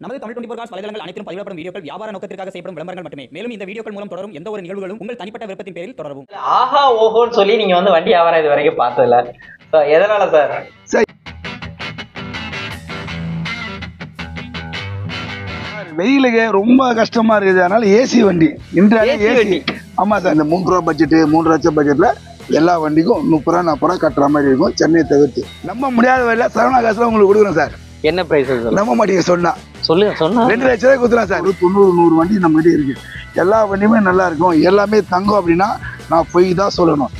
நமது Tamil twenty cos வலைதளங்கள் அனைத்தும் பதிவிடப்படும் வீடியோக்கள் வியாபார நோக்கத்திற்காக செய்யப்படும் விளம்பரங்கள் மட்டுமே மேலும் இந்த வீடியோக்கள் மூலம் தொடரும் எந்த ஒரு நிகழ்வுகளும் உங்கள் தனிப்பட்ட விருப்பத்தின் பேரில் தொடரவும் ஆஹா ஓஹோன்னு சொல்லி நீங்க வந்து வண்டி வியாபாரம் இது வரைக்கும் பார்த்ததில்ல So, எதனால சார் வெயிலுக்கு ரொம்ப கஷ்டமா இருக்குது அதனால ஏசி வண்டி இன்றைய AC ஏசி வண்டி. ஆமா சார் இந்த மூன்று ரூபா பட்ஜெட்டு மூன்று லட்சம் பட்ஜெட்ல எல்லா வண்டிக்கும் முப்பது ரூபா நாற்பது ரூபா கட்டுற மாதிரி இருக்கும் சென்னையை தவிர்த்து நம்ப முடியாத வழியில சரவணா காசுல உங்களுக்கு கொடுக்குறோம் சார் என்ன பிரைஸ் சார் நம்ப மாட்டீங்க சொன்னா சொல்லுங்க சொன்னா ரெண்டு லட்சம் ரூபாய் கொடுத்துலாம் சார் ஒரு தொண்ணூறு நூறு வண்டி நம்ம கிட்ட இருக்கு எல்லா வண்டியுமே நல்லா இருக்கும் எல்லாமே தங்கம் அப்படின்னா நான் பொய் தான் சொல்லணும்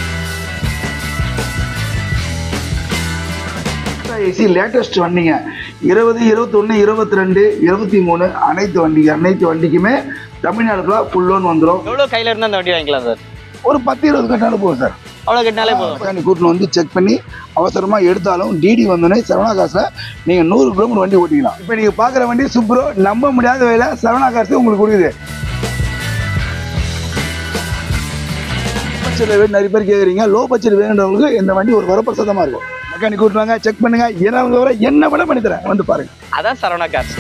ஏசி லேட்டஸ்ட் வண்டிங்க இருபது இருபத்தொன்று இருபத்தி ரெண்டு இருபத்தி மூணு அனைத்து வண்டிங்க அனைத்து வண்டிக்குமே தமிழ்நாடுக்குள்ள ஃபுல் லோன் வந்துடும் எவ்வளவு கையில இருந்து அந்த வண்டி வாங்கிக்கலாம் சார் ஒரு பத்து இருபது கட்டாலும் போகும் சார் அவ்வளவு கட்டினாலே போதும் மெக்கானிக் கூட்டின்னு வந்து செக் பண்ணி அவசரமா எடுத்தாலும் டிடி வந்தோடனே சரவணா காசுல நீங்க நூறு கிலோமீட்டர் வண்டி ஓட்டிக்கலாம் இப்போ நீங்க பாக்குற வண்டி சூப்பரோ நம்ப முடியாத வேலை சரவணா காசு உங்களுக்கு கொடுக்குது பட்ஜெட்ல வேணும் நிறைய பேர் கேக்குறீங்க லோ பட்ஜெட் வேணுன்றவங்களுக்கு இந்த வண்டி ஒரு வரப்பிரசாதமா இருக்கும் மெக்கானிக் கூட்டுவாங்க செக் பண்ணுங்க என்ன வர என்ன விட பண்ணி தரேன் வந்து பாருங்க அதான் சரவணா கார்ஸ்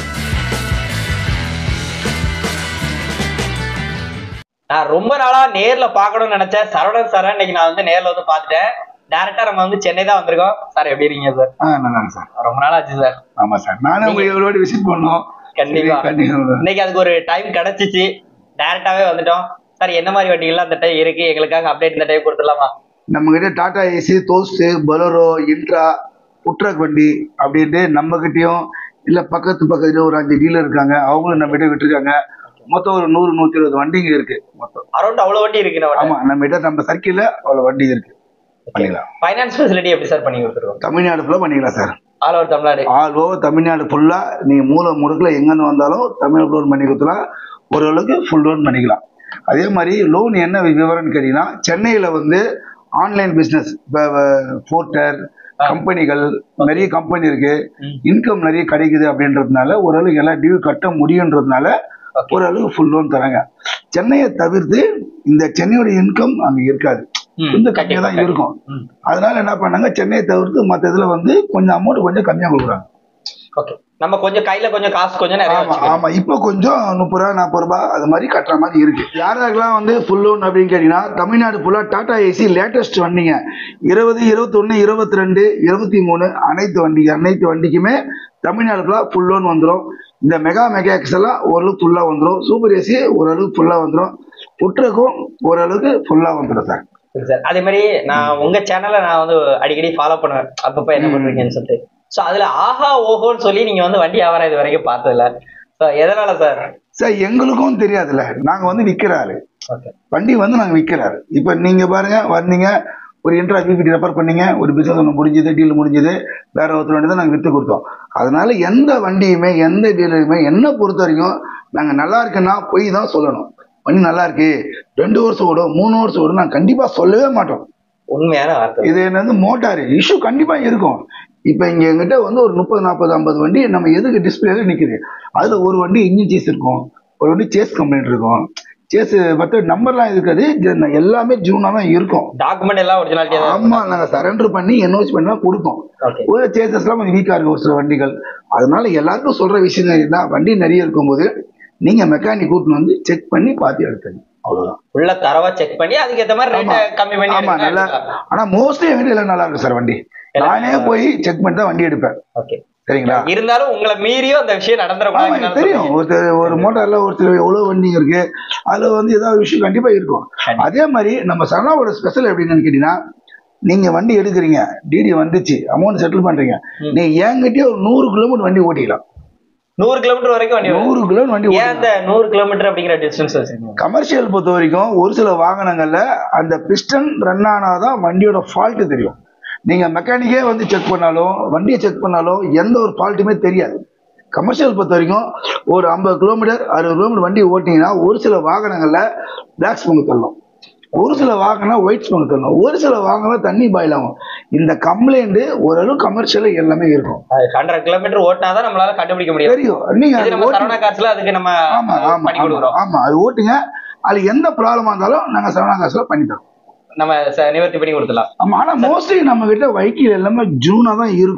நான் ரொம்ப நாளா நேர்ல பார்க்கணும்னு நினைச்சேன் சரவணன் சார் இன்னைக்கு நான் வந்து நேர்ல வந்து பார்த்துட்டேன் டேரக்டா நம்ம வந்து சென்னை தான் வந்திருக்கோம் சார் எப்படி இருக்கீங்க சார் ஆ நல்லா இருக்கு சார் ரொம்ப நாள் ஆச்சு சார் ஆமா சார் நானும் உங்களை ஒரு வாட்டி விசிட் பண்ணோம் கண்டிப்பா கண்டிப்பா இன்னைக்கு அதுக்கு ஒரு டைம் கிடைச்சிச்சு டேரக்டாவே வந்துட்டோம் சார் என்ன மாதிரி வண்டிகள்லாம் அந்த டைம் இருக்கு எங்களுக்காக அப்டேட் இந்த டைம் கொடுத்துடலாமா நம்ம கிட்ட Tata Ace Dost Bolero Intra புட்ரக் வண்டி அப்படின்ட்டு நம்ம கிட்டயும் இல்ல பக்கத்து பக்கத்துல ஒரு அஞ்சு டீலர் இருக்காங்க அவங்களும் நம்ம கிட்ட விட்டுருக்காங்க மொத்தம் ஒரு நூறு நூத்தி இருபது வண்டிங்க இருக்கு மொத்தம் அரௌண்ட் அவ்வளவு வண்டி இருக்கு நம்ம ஆமா நம்ம கிட்ட நம்ம சர்க்கிள்ல அவ்வளவு வண்டி இருக்கு பண்ணிக்கலாம் ஃபைனான்ஸ் ஃபெசிலிட்டி எப்படி சார் பண்ணி கொடுத்துருவோம் தமிழ்நாடு ஃபுல்லா பண்ணிக்கலாம் sir all over Tamil Nadu all over Tamil Nadu ஃபுல்லா நீங்க மூல முடுக்குல எங்கன்னு வந்தாலும் தமிழ் லோன் பண்ணி கொடுத்துலாம் ஓரளவுக்கு ஃபுல் லோன் பண்ணிக்கலாம் அதே மாதிரி லோன் என்ன விவரம்னு கேட்டீங்கன்னா சென்னையில வந்து ஆன்லைன் பிசினஸ் போர்ட்டர் கம்பெனிகள் நிறைய கம்பெனி இருக்கு ம். இன்கம் நிறைய கிடைக்குது அப்படின்றதுனால ஓரளவுக்கு எல்லா டியூ கட்ட முடியுன்றதுனால Okay. ஓரளவுக்கு ஃபுல் லோன் தராங்க சென்னையை தவிர்த்து இந்த சென்னையோட இன்கம் அங்க இருக்காது ம், கொஞ்சம் கம்மியாக தான் கண்டிப்பா. இருக்கும் ம். அதனால என்ன பண்ணாங்க சென்னையை தவிர்த்து மற்ற இதுல வந்து கொஞ்சம் அமௌண்ட் கொஞ்சம் கம்மியா கொடுக்குறாங்க ஓகே நம்ம கொஞ்சம் கையில கொஞ்சம் காசு கொஞ்சம் நிறைய ஆமா வச்சுக்கணும். ஆமா இப்போ கொஞ்சம் முப்பது ரூபா நாற்பது ரூபாய் அது மாதிரி கட்டுற மாதிரி இருக்கு யாருக்கெல்லாம் வந்து ஃபுல் லோன் அப்படின்னு கேட்டீங்கன்னா தமிழ்நாடு ஃபுல்லா டாடா ஏசி லேட்டஸ்ட் வண்டிங்க இருபது இருபத்தொன்னு இருபத்தி ரெண்டு இருபத்தி மூணு அனைத்து வண்டி அனைத்து வண்டிக்குமே தமிழ்நாடு ஃபுல்லா ஃபுல் லோன் வந்துடும் இந்த மெகா மெகா எக்ஸ் எல்லாம் ஓரளவுக்கு ஃபுல்லா வந்துடும் சூப்பர் ஏசி ஓரளவுக்கு ஃபுல்லா வந்துடும் புட்ரக்கும் ஓரளவுக்கு ஃபுல்லா வந்துடும் சார் சரி சார் அதே மாதிரி நான் உங்க சேனலை நான் வந்து அடிக்கடி ஃபாலோ பண்ணுவேன் அப்பப்ப என்ன ம். பண்றீங்கன்னு சொல்லிட்டு சோ அதுல ஆஹா ஓஹோன்னு சொல்லி நீங்க வந்து வண்டி வியாபாரம் இது வரைக்கும் பார்த்ததில்ல சோ எதனால சார் சார் எங்களுக்கும் தெரியாதுல்ல நாங்க வந்து விற்கிறாரு ஓகே வண்டி வந்து நாங்கள் விற்கிறாரு இப்போ நீங்கள் பாருங்க வந்தீங்க ஒரு இன்ட்ரா பிபிடி ரெஃபர் பண்ணீங்க ஒரு பிசினஸ் ஒன்று முடிஞ்சது டீல் முடிஞ்சது வேற ஒருத்தர் வண்டி தான் நாங்கள் விற்று கொடுத்தோம் அதனால எந்த வண்டியுமே எந்த டீலருமே என்ன பொறுத்த வரைக்கும் நாங்கள் நல்லா இருக்குன்னா போய் தான் சொல்லணும் வண்டி நல்லா இருக்கு ரெண்டு வருஷம் ஓடும் மூணு வருஷம் ஓடும் நாங்கள் கண்டிப்பாக சொல்லவே மாட்டோம் உண்மையான வார்த்தை இது என்னது மோட்டார் இஷ்யூ கண்டிப்பாக இருக்கும் இப்போ இங்கே எங்கிட்ட வந்து ஒரு முப்பது நாற்பது ஐம்பது வண்டி நம்ம எதுக்கு டிஸ்பிளேல நிற்குது அதில் ஒரு வண்டி இன்ஜின் சேஸ் இருக்கும் ஒரு வண்டி சேஸ் கம்ப்ளைண்ட் இருக்கும் சேஸ் மற்ற நம்பர்லாம் இருக்காது ஜ- எல்லாமே ஜூனாக தான் இருக்கும் டாக்குமெண்ட் எல்லாம் ஒரிஜினாலிட்டியா தான் ஆமா நாங்க சரண்டர் பண்ணி என்ஓசி பண்ணி தான் கொடுப்போம் ஓகே ஒரு சேசஸ்லாம் கொஞ்சம் வீக்கா இருக்கு ஒரு சில வண்டிகள் அதனால எல்லாருக்கும் சொல்ற விஷயம் தான் வண்டி நிறைய இருக்கும்போது நீங்க மெக்கானிக் கூட்டின்னு வந்து செக் பண்ணி பார்த்து எடுத்துங்க அவ்வளவுதான் உள்ள தரவா செக் பண்ணி அதுக்கு ஏத்த மாதிரி ஆமா. ரேட் கம்மி பண்ணி ஆமா நல்லா ஆனா மோஸ்ட்லி எங்கிட்ட எல்லாம் நல்லா இருக்கு சார் வண்டி நானே போய் செக் பண்ணி தான் வண்டி எடுப்பேன் ஓகே சரிங்களா இருந்தாலும் உங்களை மீறியும் அந்த விஷயம் ஆமா நடந்துடக்கூடாது எனக்கு தெரியும் ஒருத்தர் ஒரு மோட்டார்ல ஒருத்தர் எவ்வளவு வண்டிங்க இருக்கு அதுல வந்து ஏதாவது விஷயம் கண்டிப்பா இருக்கும் கண்டிப்பா. அதே மாதிரி நம்ம சரணாவோட ஸ்பெஷல் எப்படின்னு கேட்டீங்கன்னா நீங்க வண்டி எடுக்கிறீங்க டிடி வந்துச்சு அமௌண்ட் செட்டில் பண்றீங்க ம். நீங்க என்கிட்டயே ஒரு நூறு கிலோமீட்டர் வண்டி ஓட்டிக்கலாம் நூறு கிலோமீட்டர் வரைக்கும் வண்டி வரும். நூறு கிலோமீட்டர் வண்டி ஏன் அந்த ஓட்டிக்கலாம் நூறு கிலோமீட்டர் அப்படிங்கிற டிஸ்டன்ஸ் வச்சிருக்கீங்க கமர்ஷியல் பொறுத்த வரைக்கும் ஒரு சில வாகனங்கள்ல அந்த பிஸ்டன் ரன் ஆனாதான் வண்டியோட ஃபால்ட் தெரியும் நீங்க மெக்கானிக்கே வந்து செக் பண்ணாலும் வண்டியை செக் பண்ணாலும் எந்த ஒரு ஃபால்ட்டுமே தெரியாது கமர்ஷியல் பொறுத்த வரைக்கும் ஒரு ஐம்பது கிலோமீட்டர் அறுபது கிலோமீட்டர் வண்டி ஓட்டிங்கன்னா ஒரு சில வாகனங்கள்ல பிளாக் ஸ்மோக் தள்ளணும் ஒரு சில வாகனம் ஒயிட் ஸ்மோக் தள்ளணும் ஒரு சில வாகனம் தண்ணி பாயில் ஆகும் இந்த கம்ப்ளைண்ட் ஓரளவு கமர்ஷியல் எல்லாமே இருக்கும் ஹண்ட்ரட் கிலோமீட்டர் ஓட்டினாதான் நம்மளால கண்டுபிடிக்க முடியும் தெரியும் நீங்க இது அது நம்ம ஓட்டி- சரவணா காசுல அதுக்கு நம்ம ஆமா ஆமா பண்ணி ஆமா, கொடுக்குறோம் ஆமா அது ஓட்டுங்க அது எந்த ப்ராப்ளமா இருந்தாலும் நாங்க சரவணா காசுல பண்ணி தரோம் நம்ம ச- நிவர்த்தி பண்ணி கொடுத்துடலாம் ஆமா ஆனா மோஸ்ட்லி நம்ம கிட்ட வைக்கில் எல்லாமே ஜூனா தான் இருக்கும்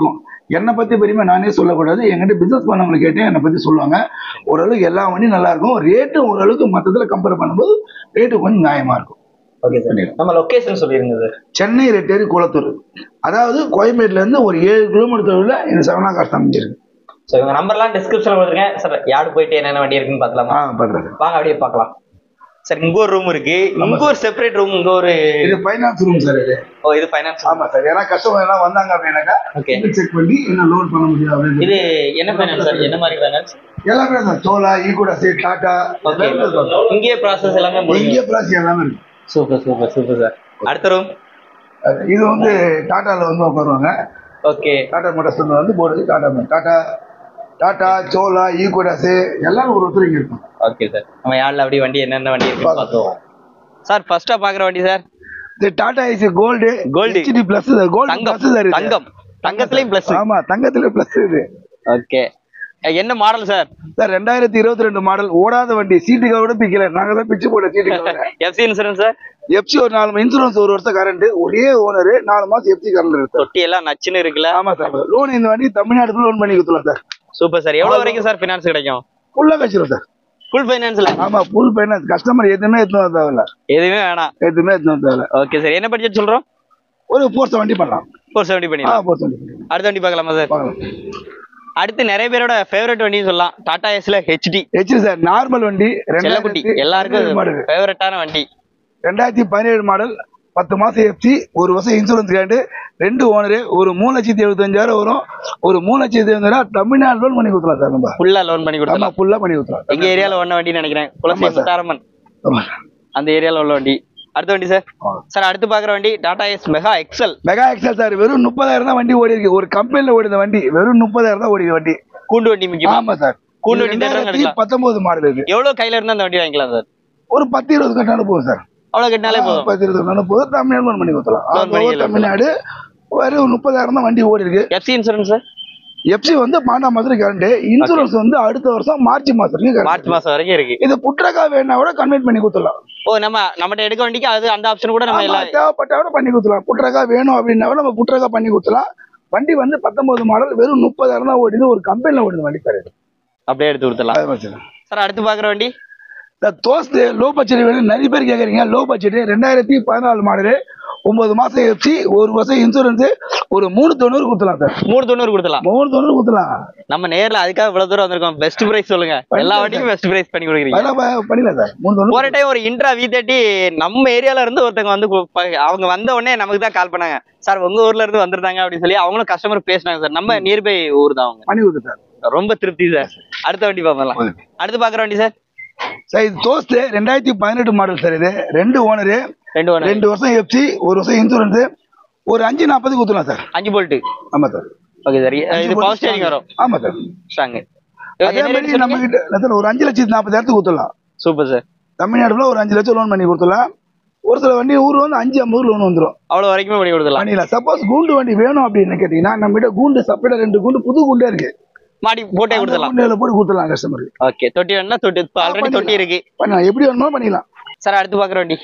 என்னை பத்தி பெருமை நானே சொல்லக்கூடாது என்கிட்ட பிசினஸ் பண்ணவங்களை கேட்டு என்னை பத்தி சொல்லுவாங்க ஓரளவுக்கு எல்லா வண்டியும் நல்லா இருக்கும் ரேட்டும் ஓரளவுக்கு மற்றதுல கம்பேர் பண்ணும்போது ரேட்டு கொஞ்சம் நியாயமா இருக்கும் ஓகே சார் நம்ம லொகேஷன் சொல்லிருங்க சார் சென்னை ரெட்டேரி குளத்தூர் அதாவது கோயம்பேட்டுல இருந்து ஒரு ஏழு கிலோமீட்டர் தொலைவில் இந்த சரவணா காசு அமைஞ்சிருக்கு ஸோ இவங்க நம்பர்லாம் டிஸ்கிரிப்ஷன்ல கொடுத்துருக்கேன் சார் யாரு போயிட்டு என்னென்ன வண்டி இருக்குன்னு பார்க்கலாமா ஆ பண்றது வாங்க அப்படியே பார்க்கலாம் சார் இங்க ஒரு ரூம் இருக்கு இங்க ஒரு செப்பரேட் ரூம் இங்க ஒரு இது ஃபைனான்ஸ் ரூம் சார் இது ஓ இது ஃபைனான்ஸ் ஆமா சார் ஏன்னா கஸ்டமர் எல்லாம் வந்தாங்க அப்படின்னாக்கா ஓகே செக் பண்ணி என்ன லோன் பண்ண முடியும் அப்படின்னு இது என்ன ஃபைனான்ஸ் சார் என்ன மாதிரி ஃபைனான்ஸ் எல்லாமே சார் சோலா ஈகூடாசி டாடா ஓகே எல்லாமே இருக்கும். இங்கேயே ப்ராசஸ் எல்லாமே முடியும் இங்கே பிளாஸ் எல்லாமே இருக்கு சூப்பர் சூப்பர் சூப்பர் சார் அடுத்த ரூம் அது- இது வந்து டாட்டால வந்து உட்காருவாங்க ஓகே டாடா மோட்டார்ஸ் வந்து போர்டு டாடா டாடா டாடா சோலா ஈகோடாஸ் எல்லாரும் ஒரு ஒருத்தர் இங்க இருக்கும் ஓகே சார் நம்ம யாழ்ல அப்படி வண்டி என்னென்ன வண்டி இருக்கு பார்த்துவோம் சார் ஃபர்ஸ்டா பாக்குற வண்டி சார் இது Tata Ace gold Gold. HT plus gold தங்கம் பிளஸ் சார் இது. தங்கம் தங்கத்துலயும் பிளஸ் ஆமா தங்கத்துல பிளஸ் இது ஓகே என்ன மாடல் சார் சார் ரெண்டாயிரத்தி இருபத்தி ரெண்டு மாடல் ஓடாத வண்டி சீட்டுக்காக கூட பிக்கல நாங்க தான் பிச்சு போட சீட்டுக்காக எஃப்சி இன்சூரன்ஸ் சார் எஃப்சி ஒரு நாலு இன்சூரன்ஸ் ஒரு வருஷம் கரண்ட் ஒரே ஓனர் நாலு மாசம் எஃப்சி கரண்ட் இருக்கு தொட்டி எல்லாம் நச்சுன்னு இருக்குல்ல ஆமா சார் லோன் இந்த வண்டி தமிழ்நாட்டுக்கு லோன் பண்ணி கொடுத்துலாம் சார் சூப்பர் சார் எவ்வளவு வரைக்கும் சார் ஃபினான்ஸ் கிடைக்கும் ஃபுல்லா வச்சிரும் சார் ஃபுல் ஃபைனான்ஸ்ல ஆமா ஃபுல் ஃபைனான்ஸ் கஸ்டமர் எதுவுமே எடுத்துன்னு வர தேவையில்ல எதுவுமே வேணாம் எதுவுமே எடுத்துன்னு வர தேவையில்ல ஓகே சார் என்ன பட்ஜெட் சொல்றோம் ஒரு ஃபோர் செவன்ட்டி பண்ணலாம் ஃபோர் செவன்டி ஆ பண்ணிடலாம் ஃபோர் செவன்ட்டி அடுத்த வண்டி பார்க்கலாமா சார் பார்க்கலாம் அடுத்து நிறைய பேரோட ஃபேவரட் வண்டின்னு சொல்லலாம் டாடா எஸ்ல ஹெச்டி ஹெச்டி சார் நார்மல் வண்டி செல்லக்குட்டி எல்லாருக்கும் மாடல் ஃபேவரட்டான வண்டி ரெண்டாயிரத்தி பதினேழு மாடல் பத்து மாசம் எஃப்சி ஒரு வருஷம் இன்சூரன்ஸ் கேண்டு ரெண்டு ஓனரு ஒரு மூணு லட்சத்தி எழுபத்தஞ்சாயிரம் வரும் ஒரு மூணு லட்சத்தி எழுபதாயிரம் தமிழ்நாடு லோன் பண்ணி கொடுக்கலாம் சார் நம்ம ஃபுல்லா லோன் பண்ணி ஆமா கொடுத்தலாம் ஃபுல்லா பண்ணி கொடுக்கலாம் எங்க ஏரியால ஒன்ன வண்டி நினைக்கிறேன் குலசி ஆமா சார். முத்தாரம்மன் ஆமா. அந்த ஏரியால உள்ள வண்டி அடுத்த வண்டி சார் ஆ. சார் அடுத்து பாக்குற வண்டி Tata S mega XL mega XL sir வெறும் முப்பதாயிரம் தான் வண்டி ஓடி இருக்கு ஒரு கம்பெனில ஓடித வண்டி வெறும் முப்பதாயிரம் தான் ஓடிது வண்டி கூண்டு வண்டி முக்கியமா ஆமா சார் கூண்டு வண்டி தேடுறவங்க ரெண்டாயிரத்தி எடுக்கலாம். பத்தொன்பது மாடல் இது எவ்வளவு கையில இருந்தா அந்த வண்டி வாங்கிக்கலாம் சார் ஒரு பத்து இருபது கட்டாலும் போதும் சார் அவ்வளவு கட்டினாலே போதும் பத்து இருபது கட்டாலும் போதும் தமிழ்நாடு லோன் பண்ணி கொடுத்தலாம் Loan பண்ணி ஆல் ஓவர் தமிழ்நாடு வெறும் முப்பதாயிரம் தான் வண்டி ஓடி இருக்கு எஃப்சி இன்சூரன்ஸ் சார் எஃப்சி வந்து பன்னெண்டாம் மாசத்துக்கு கரண்ட் இன்சூரன்ஸ் வந்து அடுத்த வருஷம் மார்ச் மாசத்துக்கு current. மார்ச் மாசம் வரைக்கும் இருக்கு இது புட்ரக்கா வேணா கூட கன்வெர்ட் பண்ணி கொடுத்துடலாம் ஓ நம்ம நம்மகிட்ட எடுக்க வண்டிக்கு அது அந்த ஆப்ஷன் கூட நம்ம ஆமா, எல்லாம் தேவைப்பட்டா கூட பண்ணி கொடுத்துடலாம் புட்ரக்கா வேணும் அப்படின்னா கூட நம்ம புட்ரக்கா பண்ணி கொடுத்துடலாம் வண்டி வந்து பத்தொன்பது மாடல் வெறும் முப்பதாயிரம் தான் ஓடிது ஒரு கம்பெனில ஓடுது வண்டி சார் இது. அப்படியே எடுத்து கொடுத்துடலாம் அது மாதிரி சார். சார் அடுத்து பாக்குற வண்டி இந்த தோஸ்து லோ பட்ஜெட் வேணும் நிறைய பேர் கேக்குறீங்க லோ பட்ஜெட் ரெண்டாயிரத்தி பதினாலு மாடலு ஒன்பது மாசம் எஃப்சி ஒரு வருஷம் இன்சூரன்ஸ் ஒரு மூணு தொண்ணூறு கொடுத்துலாம் சார் மூணு தொண்ணூறு கொடுத்துடலாம் மூணு தொண்ணூறு கொடுத்துலாம் நம்ம நேர்ல அதுக்காக இவ்வளவு தூரம் வந்திருக்கோம் பெஸ்ட் பிரைஸ் சொல்லுங்க எல்லா வண்டிக்கும் பெஸ்ட் பிரைஸ் பண்ணி கொடுக்குறீங்க அதெல்லாம் ப- பண்ணிடலாம் சார் மூணு தொண்ணூறு ஒரு டைம் ஒரு இன்ட்ரா வி தேர்ட்டி நம்ம ஏரியால இருந்து ஒருத்தவங்க வந்து கு- ப- அவங்க வந்த உடனே நமக்கு தான் கால் பண்ணாங்க சார் உங்க ஊர்ல இருந்து வந்திருந்தாங்க அப்படின்னு சொல்லி அவங்களும் கஸ்டமர் பேசினாங்க சார் நம்ம நியர்பை ஊர் தான் அவங்க பண்ணி கொடுத்துட்டார் ரொம்ப திருப்தி சார் அடுத்த வண்டி பார்க்கலாம் அடுத்து பாக்குற வண்டி சார் சார் இது தோஸ்து ரெண்டாயிரத்தி பதினெட்டு மாடல் சார் இது ரெண்டு ஓனரு ரெண்டு ஒன்று ரெண்டு வருஷம் எஃப்சி ஒரு வருஷம் இன்சூரன்ஸ் ஒரு அஞ்சு நாற்பது கொடுத்துலாம் சார் அஞ்சு போல்ட்டு ஆமா சார் ஓகே சார் இது பவர் ஸ்டேரிங் வரும் ஆமா சார் ஸ்ட்ராங் அதே மாதிரி நம்ம கிட்ட இல்ல சார் ஒரு அஞ்சு லட்சத்தி நாற்பதாயிரத்துக்கு கொடுத்துடலாம் சூப்பர் சார் தமிழ்நாடுல ஒரு அஞ்சு லட்சம் லோன் பண்ணி கொடுத்துடலாம் ஒரு சில வண்டி ஊர் வந்து அஞ்சு ஐம்பது லோன் வந்துடும் அவ்வளவு வரைக்குமே பண்ணி கொடுத்துடலாம் பண்ணிடலாம் சப்போஸ் கூண்டு வண்டி வேணும் அப்படின்னு கேட்டீங்கன்னா நம்ம கிட்ட கூண்டு செப்பரேட்டா ரெண்டு கூண்டு புது கூண்டே இருக்கு மாடி போட்டே கொடுத்துடலாம் கூண்டுல போட்டு கொடுத்துடலாம் கஸ்டமருக்கு ஓகே தொட்டி வேணா தொட்டி ஆல்ரெடி தொட்டி இருக்கு பண்ணலாம் எப்படி வேணுமோ பண்ணிடலாம் சார் அடுத்து பாக்குற வண்டி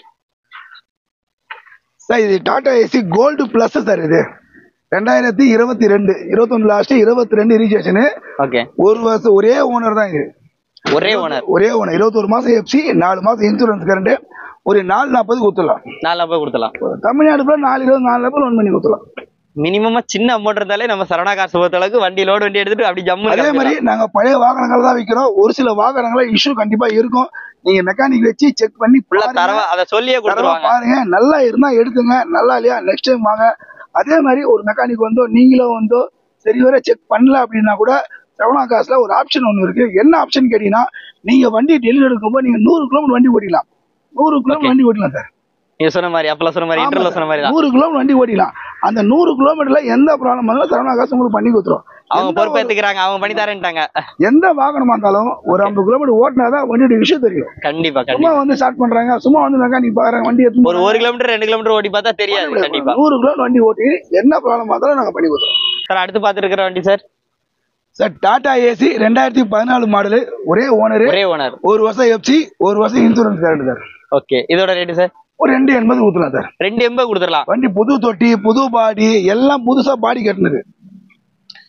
சார் இது Tata Ace gold plus sir இது ரெண்டாயிரத்தி இருபத்தி ரெண்டு இருபத்தொன்னு லாஸ்ட் இருபத்தி ரெண்டு ரிஜிஸ்ட்ரேஷனு ஓகே ஒரு வருஷம் ஒரே ஓனர் தான் இது ஒரே ஓனர் ஒரே ஓனர் இருபத்தொரு மாசம் எஃப்சி நாலு மாசம் இன்சூரன்ஸ் கரண்ட் ஒரு நாலு நாற்பது கொடுத்துடலாம் நாலு நாற்பது கொடுத்துடலாம் தமிழ்நாடு நாலு இருபது நாலு நாற்பது லோன் பண்ணி கொடுத்துடலாம் மினிமமா சின்ன அமௌண்ட் இருந்தாலே நம்ம சரவணா காசு பொறுத்த அளவுக்கு வண்டி லோடு வண்டி எடுத்துட்டு அப்படி ஜம்மு அதே மாதிரி நாங்க பழைய வாகனங்கள் தான் விற்கிறோம் ஒரு சில வாகனங்கள இஷ்யூ கண்டிப்பா இருக்கும் நீங்க மெக்கானிக் வச்சு செக் பண்ணி ஃபுல்லா பாருங்க. தரவா அதை சொல்லியே தரவா கொடுத்துருவாங்க பாருங்க நல்லா இருந்தா எடுத்துங்க நல்லா இல்லையா நெக்ஸ்ட் டைம் வாங்க அதே மாதிரி ஒரு மெக்கானிக் வந்தோ நீங்களும் வந்தோ சரி வரை செக் பண்ணல அப்படின்னா கூட செவனா காசுல ஒரு ஆப்ஷன் ஒன்று இருக்கு என்ன ஆப்ஷன் கேட்டீங்கன்னா நீங்க வண்டி டெலிவரி எடுக்கும்போது நீங்க நூறு கிலோமீட்டர் வண்டி ஓட்டிக்கலாம் நூறு கிலோமீட்டர் வண்டி ஓட்டிக்கலாம் சார் நீங்க சொன்ன மாதிரி அப்பல சொன்ன மாதிரி ஆமா இன்டர்ல சார். சொன்ன மாதிரி தான் நூறு கிலோமீட்டர் வண்டி ஓட்டிக்கலாம் அந்த நூறு கிலோமீட்டர்ல எந்த ப்ராப்ளம் வந்தாலும் சரவணா காசு உங்களுக்கு பண்ணி கொடுத்துரும் அவங்க எந்த பொறுப்பு ஒரு- எடுத்துக்கிறாங்க அவங்க பண்ணி தரேன்ட்டாங்க எந்த வாகனமா இருந்தாலும் ஒரு ஐம்பது கிலோமீட்டர் ஓட்டினாதான் வண்டியோட விஷயம் தெரியும் கண்டிப்பா சும்மா கண்டிப்பா வந்து ஸ்டார்ட் பண்றாங்க சும்மா வந்து மெக்கானிக் பாக்குறாங்க வண்டி எடுத்து ஒரு ஒரு கிலோமீட்டர் ரெண்டு கிலோமீட்டர் ஓடி பார்த்தா தெரியாது கண்டிப்பா நூறு கிலோமீட்டர் வண்டி ஓட்டி என்ன ப்ராப்ளம் இருந்தாலும் நாங்க பண்ணி கொடுத்துருவோம் சார் அடுத்து பாத்துட்டு இருக்கிற வண்டி சார் சார் டாடா ஏசி ரெண்டாயிரத்தி பதினாலு மாடலு ஒரே ஓனரு ஒரே ஓனர் ஒரு வருஷம் எஃப்சி ஒரு வருஷம் இன்சூரன்ஸ் கரண்ட் சார் ஓகே இதோட ரேட்டு சார் ஒரு ரெண்டு எண்பது ஊத்தலாம் சார் ரெண்டு எண்பது கொடுத்துடலாம் வண்டி புது தொட்டி புது பாடி எல்லாம் புதுசா பாடி கட்டினது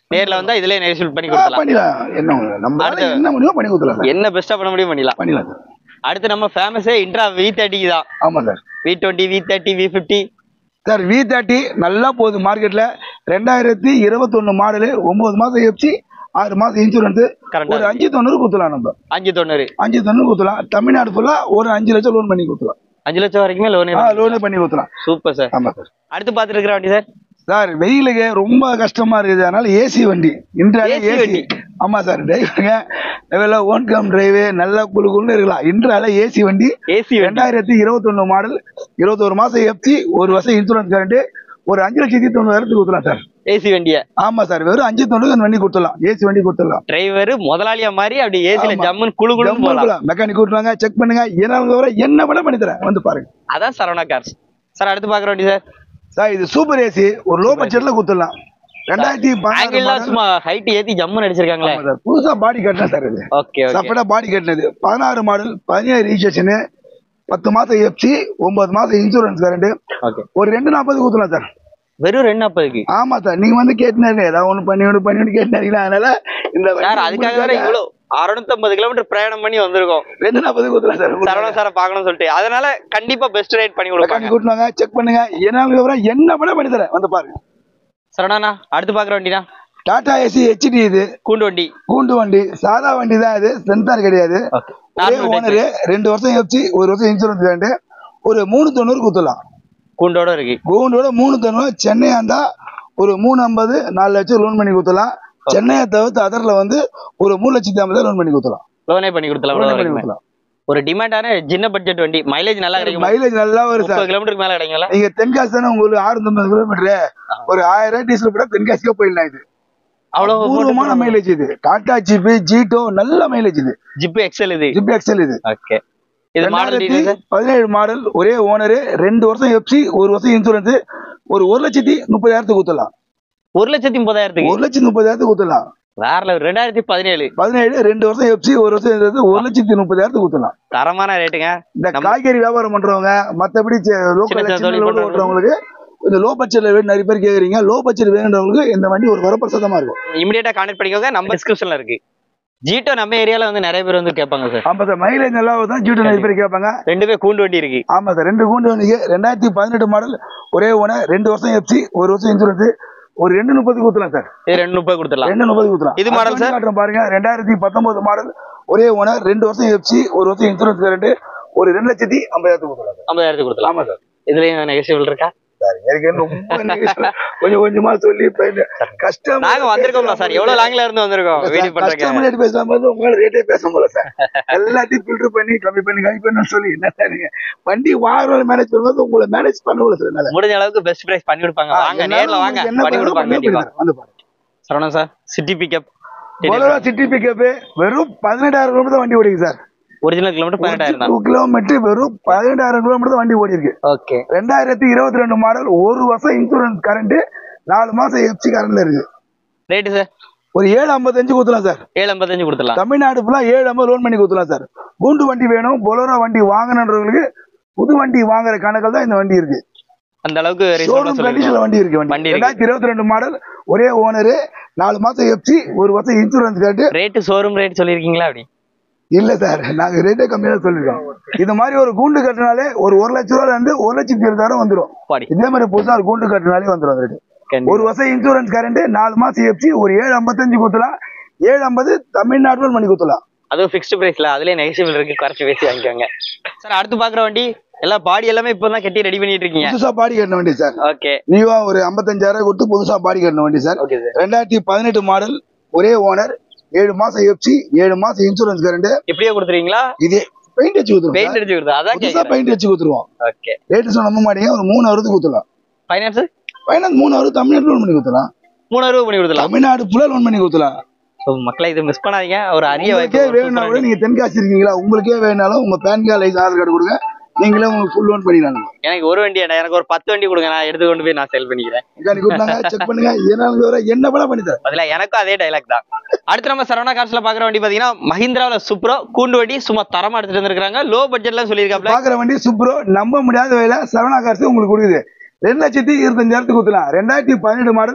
நேர்ல வந்தா இதுலயே நெகோசியேட் பண்ணி ஆ, கொடுக்கலாம் பண்ணிடலாம் என்ன உங்களுக்கு? நம்மளால அடுத்து- என்ன முடியுமோ பண்ணி கொடுத்துலாம் சார் என்ன பெஸ்டா பண்ண முடியும் பண்ணிடலாம் பண்ணிடலாம் சார் அடுத்து நம்ம ஃபேமஸே இன்ட்ரா வி தேர்ட்டிக்கு தான் ஆமா sir V twenty V thirty V fifty sir V thirty நல்லா போகுது மார்க்கெட்ல ரெண்டாயிரத்தி இருபத்தொன்னு மாடலு ஒன்பது மாசம் எஃப்சி ஆறு மாசம் இன்சூரன்ஸ் Correct ஆ ஒரு அஞ்சு தொண்ணூறு குத்தலாம் நம்ம அஞ்சு தொண்ணூறு அஞ்சு தொண்ணூறு குத்தலாம் தமிழ்நாடு ஃபுல்லா ஒரு அஞ்சு லட்சம் லோன் பண்ணி குத்தலாம் அஞ்சு லட்சம் வரைக்குமே லோனே ஆ லோனே பண்ணி குத்தலாம் சூப்பர் சார் ஆமா சார் அடுத்து பாத்துட்டு இருக்கிற வண்டி சார் சார் வெயிலுக்கு ரொம்ப கஷ்டமா இருக்குது அதனால ஏசி வண்டி இன்றாலே AC ஏசி வண்டி. ஆமா சார் டிரைவருங்க லெவலில் ஓன் கம் டிரைவு நல்லா குழு குழுன்னு இருக்கலாம் இன்றால ஏசி வண்டி ஏசி வண்டி ரெண்டாயிரத்தி இருபத்தொன்னு மாடல் இருபத்தொரு மாசம் எஃப்சி ஒரு வருஷம் இன்சூரன்ஸ் கரண்ட் ஒரு அஞ்சு லட்சத்தி தொண்ணூறாயிரத்துக்கு கொடுத்துலாம் சார் ஏசி வண்டிய ஆமா சார் வெறும் அஞ்சு தொண்ணூறு அந்த வண்டி கொடுத்துடலாம் ஏசி வண்டி கொடுத்துடலாம் டிரைவர் முதலாளியா மாதிரி அப்படி ஏசில ஆமா. ஜம்முன்னு குழு குழுன்னு போகலாம் மெக்கானிக் கூட்டுவாங்க செக் பண்ணுங்க என்ன வர என்ன விட பண்ணி தரேன் வந்து பாருங்க அதான் சரவணா கார்ஸ் சார் அடுத்து பாக்குற வண்டி சார் சார் இது சூப்பர் ஏசி ஒரு லோ பட்ஜெட்ல கொடுத்துடலாம் ரெண்டாயிரத்தி பதினாறு ஆங்கிள்லாம் model. சும்மா ஹைட் ஏத்தி ஜம்முன்னு அடிச்சிருக்காங்களே ஆமா சார் புதுசா பாடி கட்டினா சார் இது ஓகே ஓகே சப்படா பாடி கட்டினது பதினாறு மாடல் பதினேழு ரிஜிஸ்ட்ரேஷனு பத்து மாசம் எஃப்சி ஒன்பது மாசம் இன்சூரன்ஸ் கரண்ட் ஓகே ஒரு ரெண்டு நாற்பது கொடுத்துலாம் சார் வெறும் ரெண்டு நாற்பதுக்கு ஆமா சார் நீங்க வந்து கேட்டினாரு ஏதாவது ஒண்ணு பண்ணி ஒண்ணு பண்ணி ஒண்ணு கேட்டினாருங்களா அதனால இந்த வண்டி சார் அதுக்காக வேற உங்களுக்காக இவ்வளவு அறுநூத்தம்பது கிலோமீட்டர் பிரயாணம் பண்ணி வந்திருக்கோம் ரெண்டு நாற்பது கொடுத்துலாம் சார் சரவணா சாரை பார்க்கணும்னு சொல்லிட்டு அதனால கண்டிப்பா பெஸ்ட் ரேட் பண்ணி கொடுப்பாங்க மெக்கானிக் கூட்டினாங்க செக் பண்ணுங்க என்ன விவரம் என்ன விட பண்ணி தரேன் வந்து பாருங்க சரவணா அடுத்து பாக்குற வண்டினா டாடா ஏசி ஹெச்டி இது கூண்டு வண்டி கூண்டு வண்டி சாதா வண்டி தான் இது சென்சார் கிடையாது ஒரே Normal type. ஓனரு ரெண்டு வருஷம் எஃப்சி ஒரு வருஷம் இன்சூரன்ஸ் வேண்டு ஒரு மூணு தொண்ணூறு குத்தலாம் கூண்டோட இருக்கு கூண்டோட மூணு தொண்ணூறு சென்னையா இருந்தா ஒரு மூணு ஐம்பது நாலு லட்சம் லோன் பண்ணி கொடுத்தலாம் சென்னையை தவிர்த்து அதர்ல வந்து ஒரு மூணு லட்சத்தி ஐம்பது லோன் பண்ணி கொடுத்தலாம் லோனே பண்ணி கொடுத்தலாம் லோன் அவ்வளவு பண்ணி வரைக்குமே. கொடுத்தலாம் ஒரு டிமாண்டான சின்ன பட்ஜெட் வண்டி மைலேஜ் நல்லா கிடைக்கும் மைலேஜ் நல்லா வரும் சார் முப்பது கிலோமீட்டருக்கு மேல கிடைக்கும்ல நீங்க தென்காசி தானே உங்களுக்கு ஆறு கிலோமீட்டர் ஒரு ஆயிரம் ரூபாய் டீசல் கூட தென்காசிக்கே போயிடலாம் இது அவ்வளவு அபூர்வமான மைலேஜ் இது டாடா ஜிபி ஜீட்டோ நல்ல மைலேஜ் இது ஜிப் எக்ஸல் இது ஜிபி எக்ஸல் இது ஓகே இது மாடல் ரெண்டாயிரத்தி டீடைல்ஸ் பதினேழு மாடல் ஒரே ஓனரு ரெண்டு வருஷம் எஃப்சி ஒரு வருஷம் இன்சூரன்ஸ் ஒரு ஒரு லட்சத்தி முப்பதாயிரத்துக்கு ஊத்தலாம் ஒரு லட்சத்தி முப்பதாயிரத்துக்கு ஒரு லட்சத்தி முப்பதாயிரத்துக்கு ஊத்தலாம் வேற level. ரெண்டாயிரத்தி பதினேழு பதினேழு ரெண்டு வருஷம் எஃப்சி ஒரு வருஷம் insurance, ஒரு லட்சத்தி முப்பதாயிரத்துக்கு ஊத்தலாம் தரமான ரேட்டுங்க இந்த நம்ம- காய்கறி வியாபாரம் பண்றவங்க மத்தபடி லோக்கல் சின்ன தொழில் லோடு பண்றவங்க. ஓட்டுறவங்களுக்கு இந்த லோ பட்ஜெட்ல வேணும் நிறைய பேர் கேக்குறீங்க லோ பட்ஜெட் வேணுன்றவங்களுக்கு இந்த வண்டி ஒரு வரப்பிரசாதமா இருக்கும் இமிடியேட்டா கான்டாக்ட் பண்ணிக்கோங்க நம்ம டிஸ்கிரிப்ஷன்ல இருக்கு ஜீட்டோ நம்ம ஏரியால வந்து நிறைய பேர் வந்து கேட்பாங்க சார் ஆமா சார் மைலேஜ் நல்லா தான் ஜூட்டு நிறைய பேர் கேட்பாங்க ரெண்டுமே கூண்டு வண்டி இருக்கு ஆமா சார் ரெண்டு கூண்டு வண்டிக்கு ரெண்டாயிரத்தி பதினெட்டு மாடல் ஒரே ஓனர் ரெண்டு வருஷம் எஃப்சி ஒரு வருஷம் இன்சூரன்ஸ் ஒரு ரெண்டு முப்பதுக்கு ஊத்தலாம் சார் இது ரெண்டு முப்பது கொடுத்துடலாம் ரெண்டு முப்பதுக்கு ஊத்தலாம் இது model அடுத்த sir? காட்டுறேன் பாருங்க ரெண்டாயிரத்தி பத்தொன்பது மாடல் ஒரே ஓனர் ரெண்டு வருஷம் எஃப்சி ஒரு வருஷம் இன்சூரன்ஸ் கரண்ட் ஒரு ரெண்டு லட்சத்தி ஐம்பதாயிரத்துக்கு ஊத்தலாம் சார் ஐம்பதாயிரத்துக்கு கொடுத்துலாம் ஆமா சார் இதுலயும் நெகசியபிள் இருக்கா எனக்கு ரொம்ப negative. கொஞ்சம் கொஞ்சமா சொல்லி இப்ப இந்த கஷ்டம் நாங்க வந்திருக்கோம்ல சார் எவ்வளவு லாங்ல இருந்து வந்திருக்கோம் வீடியோ பண்றதுக்கு கஸ்டமர் பேசலாம் போது உங்களால ரேட்டே பேச முடியல சார் எல்லாத்தையும் ஃபில்டர் பண்ணி கம்மி பண்ணி கம்மி பண்ணி சொல்லி என்ன சார் நீங்க வண்டி வாங்குற மேனேஜ் பண்ணும்போது உங்களை மேனேஜ் பண்ண முடியல சார் என்னால. முடிஞ்ச அளவுக்கு பெஸ்ட் பிரைஸ் பண்ணி கொடுப்பாங்க வாங்க என்னால நேர்ல வாங்க உங்களுக்கு என்ன பண்ணி பண்ண கொடுப்பாங்க முடியுமோ கண்டிப்பா பண்ணி தரேன். வந்து பாருங்க Saravanan sir city pickup Bolero city pickup வெறும் பதினெட்டாயிரம் கிலோமீட்டர் தான் வண்டி ஓடிக்கு சார் ஒரிஜினல் கிலோமீட்டர் பதினெட்டாயிரம் தான் டூ கிலோமீட்டர் வெறும் பதினெட்டாயிரம் கிலோமீட்டர் தான் வண்டி ஓடி இருக்கு ஓகே ரெண்டாயிரத்தி இருபத்தி ரெண்டு மாடல் ஒரு வருஷம் இன்சூரன்ஸ் கரண்ட் நாலு மாசம் எஃப்சி கரண்ட்ல இருக்கு ரேட்டு சார் ஒரு ஏழு ஐம்பத்தஞ்சு கொடுத்துலாம் சார் ஏழு ஐம்பத்தஞ்சு கொடுத்துடலாம் தமிழ்நாடு ஃபுல்லா ஏழு ஐம்பது லோன் பண்ணி கொடுத்துலாம் சார் குண்டு வண்டி வேணும் பொலோரோ வண்டி வாங்கணுன்றவங்களுக்கு புது வண்டி வாங்குற கணக்கில் தான் இந்த வண்டி இருக்கு அந்த அளவுக்கு reasonable ஷோரூம் சொல்லிருக்கோம். கண்டிஷன்ல வண்டி இருக்கு வண்டி வண்டி இருக்கு. ரெண்டாயிரத்தி இருபத்தி ரெண்டு மாடல் ஒரே ஓனரு நாலு மாசம் எஃப்சி ஒரு வருஷம் இன்சூரன்ஸ் கேட்டு ரேட்டு ஷோரூம் ரேட் சொல்லிருக்கீங்களா அப்படி இல்ல சார் நாங்க ரேட்டே கம்மியா தான் சொல்லிருக்கோம் இது மாதிரி ஒரு கூண்டு கட்டினாலே ஒரு ஒரு லட்ச ரூபால இருந்து ஒரு லட்சத்தி இருபதாயிரம் வந்துரும் பாடி இதே மாதிரி புதுசா ஒரு கூண்டு கட்டினாலே வந்துரும் ரேட்டு ஒரு வருஷம் இன்சூரன்ஸ் கரண்ட் நாலு மாசம் எஃப்சி ஒரு ஏழு ஐம்பத்தஞ்சு குத்தலாம் ஏழு ஐம்பது தமிழ்நாடு பண்ணி குத்தலாம் அதுவும் ஃபிக்ஸ்டு பிரைஸ்ல அதுலயே நெகசிபிள் இருக்கு குறைச்சு பேசி வாங்கிக்கோங்க சார் அடுத்து பாக்குற வண்டி எல்லாம் பாடி எல்லாமே இப்பதான் கட்டி ரெடி பண்ணிட்டு இருக்கீங்க புதுசா பாடி கட்டின வண்டி சார் ஓகே நியூவா ஒரு ஐம்பத்தஞ்சாயிரம் கொடுத்து புதுசா பாடி கட்டின வண்டி சார் ஓகே சார் ரெண்டாயிரத்தி பதினெட்டு மாடல் ஒரே ஓனர் ஏழு மாசம் எஃப்சி ஏழு மாசம் இன்சூரன்ஸ் கரண்ட் இப்படியே கொடுத்துருவீங்களா இதே பெயிண்ட் அடிச்சு கொடுத்துருவோம் பெயிண்ட் அடிச்சு கொடுத்தா அதான் புதுசா கேக்குறேன் பெயிண்ட் அடிச்சு கொடுத்துருவோம் ஓகே ரேட்டு சொன்ன நம்ப மாட்டீங்க ஒரு மூணு அவருக்கு கொடுத்துலாம் ஃபைனான்ஸ் ஃபைனான்ஸ் மூணு அவருக்கு தமிழ்நாடு லோன் பண்ணி கொடுத்துலாம் மூணாயிரம் ரூபாய் பண்ணி கொடுத்துலாம் தமிழ்நாடு ஃபுல்லா லோன் பண்ணி கொடுத்துலாம் So, மக்களை இது மிஸ் பண்ணாதீங்க ஒரு அரிய உங்களுக்கே வாய்ப்பு வேணும்னா கூட நீங்க தென்காசி இருக்கீங்களா உங்களுக்கே வேணாலும் உங்க PAN card licence Aadhaar card கொடுங்க நீங்களே உங்களுக்கு ஃபுல் லோன் பண்ணிடலாம் எனக்கு ஒரு வண்டி வேண்டாம் எனக்கு ஒரு பத்து வண்டி கொடுங்க நான் எடுத்து கொண்டு போய் நான் செல் பண்ணிக்கிறேன் மெக்கானிக் கொடுத்தாங்க செக் பண்ணுங்க ஏனாலும் வர என்ன வேணா பண்ணி தரேன் அதுல எனக்கும் அதே டைலாக் தான் அடுத்து நம்ம சரவணா கார்ஸ்ல பாக்குற வண்டி பாத்தீங்கன்னா மஹிந்திராவில சூப்பரோ கூண்டு வண்டி சும்மா தரமா எடுத்துட்டு வந்திருக்காங்க லோ பட்ஜெட்ல சொல்லியிருக்காப்ல பாக்குற வண்டி சூப்பரோ நம்ப முடியாத வேலை சரவணா காசு உங்களுக்கு கொடுக்குது ரெண்டு லட்சத்தி இருபத்தஞ்சாயிரத்துக்கு கொடுக்கலாம் ரெண்டாயிரத்தி பதினெட்டு மாடல்